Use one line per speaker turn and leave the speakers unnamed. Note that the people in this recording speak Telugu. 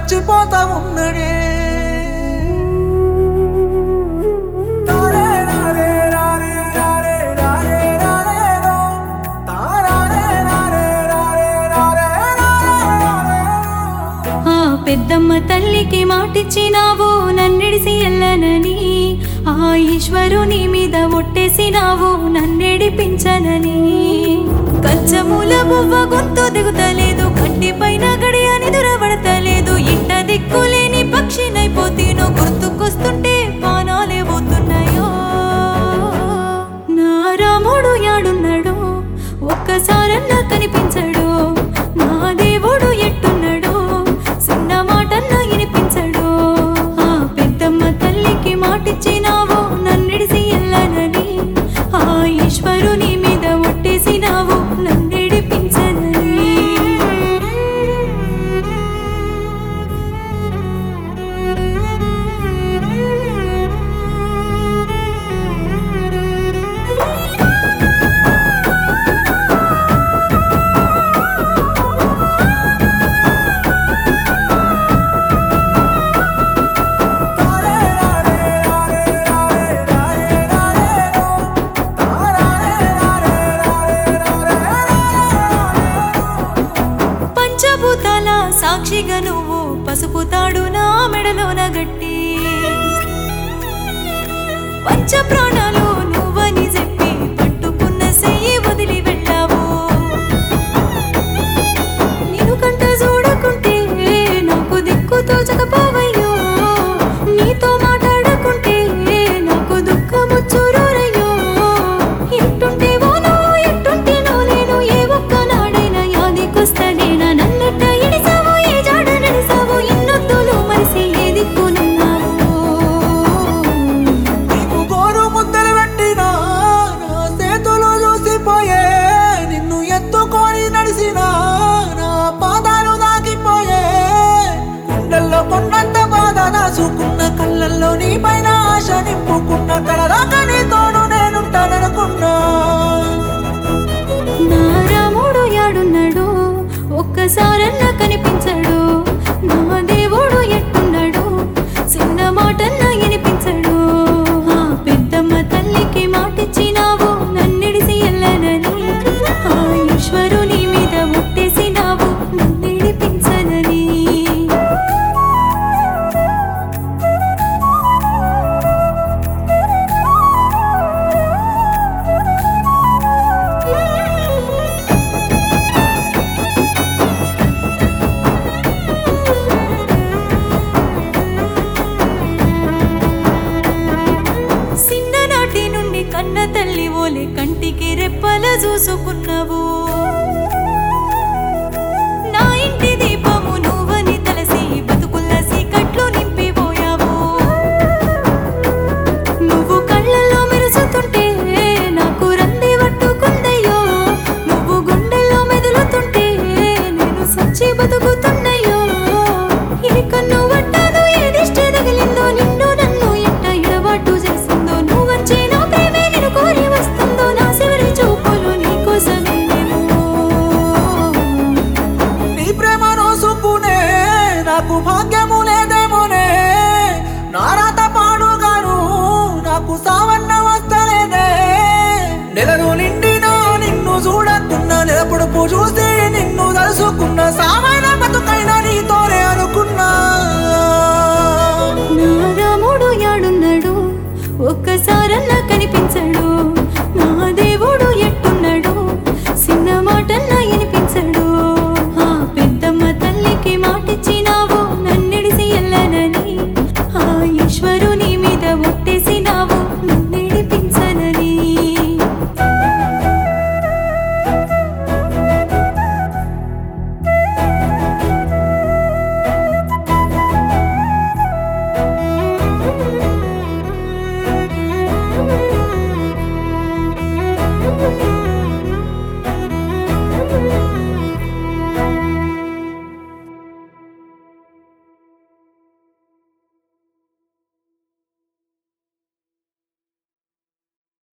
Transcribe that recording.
చచ్చిపోతా ఉన్నడే తారే రారే రారే రారే రారే రారేరో. తారారే రారే రారే రారే రారేరో.
ఆ పెద్దమ్మ తల్లికి మాటిచ్చినావు నన్నిడిసి ఎల్లనని ఆ ఈశ్వరుని మీద ఒట్టేసినావు నన్నెడిపించనని కచ్చమూల బువ్వ గొంతు దిగుతలేదు కంటి పైన గడియ నిదురబడతలేదు ఇంట దిక్కులేని పక్షినైపోతీనో గుర్తుకొస్తుంటే పానాలే పోతున్నాయో నా రాముడు యాడున్నాడు ఒక్కసారన్నా కనిపించడు నా దేవుడు ఎట్టున్నాడు చిన్న మాటన్న వినిపించడు ఆ పెద్దమ్మ తల్లికి మాటిచ్చినావు నన్నిడిసి ఎల్లనని ఆ ఈశ్వరుని మీద ఒట్టేసినావు నన్నెడిపించనని
తారే రారే రారే రారే రారే రారేరో. తారారే రారే రారే రారే రారేరో.
పంచభూతాల సాక్షిగా నువ్వు పసుపు తాడు నా మెడలోన గట్టి పంచ ప్రాణాలు నువ్వని చెప్పి పట్టుకున్న చెయ్యి వదిలి వెళ్ళావు నేను కంట చూడకుంటే నాకు దిక్కు తోచకపోవయ్యో నీతో మాట్లాడకుంటే నాకు దుఃఖము చూరయ్యో ఎట్టుంటేవో నువ్వు ఎట్టుంటేనో నేను ఏ ఒక్క నాడైనా యాదికొస్తనేనా నన్నట్ట ఇడిసావు ఏ జాడ నడిసావు ఇన్నొద్దులు మరిసి ఏ దిక్కునున్నావు
నీకు గోరు ముద్దలు పెట్టినా నా చేతులు చూసిపోయే నిన్ను ఎత్తుకొని నడిసినా నా పాదాలు దాకిపోయే గుండెల్లో కొన్నంత బాధ దాచుకున్న కళ్ళల్లో నీ పైన ఆశ నింపుకున్న కలదాకా నీ తోడు నేనుంటాననుకున్నా
నా రాముడు యాడున్నాడు ఒక్కసారన్న కనిపించడు నా దేవుడు ఎట్టున్నాడు చిన్న మాటన్న వినిపించడు ఆ పెద్దమ్మ తల్లికి మాటిచ్చినావు నన్నిడిసి ఎల్లనని ఆ ఈశ్వరుని మీద ముట్టేసినావు నన్నిడిపించనని చిన్ననాటి నుండి కన్న తల్లి ఓలే కంటికి రెప్పల చూసుకున్నావు నా ఇంటి దీపము నువ్వని తలసి బతుకుల్ల సీకట్లు నింపిపోయావు నువ్వు కళ్ళల్లో మెరుసుతుంటే నాకు రంది పట్టుకుందయ్యో నువ్వు గుండెల్లో మెదులుతుంటే నేను సచ్చి బతుకుతున్నయ్యో ఏ కన్ను పట్టాదో ఏ దిష్టి తగిలిందో నిన్ను నన్ను ఎట్ట ఎడబాటు చేసిందో నువ్వు వచ్చే నా ప్రేమే నేను కోరి వస్తుందో నా చివరి చూపులు నీ కోసమే నేను
నీ ప్రేమ నోసుకునే నాకు భాగ్యము లేదేమోనే నారాత పాడుగాను నాకు సావన్న వస్తలేదే నెలలు నిండినా నిన్ను చూడకున్న నెలపొడుపు చూసి నిన్ను తలుసుకున్న సావ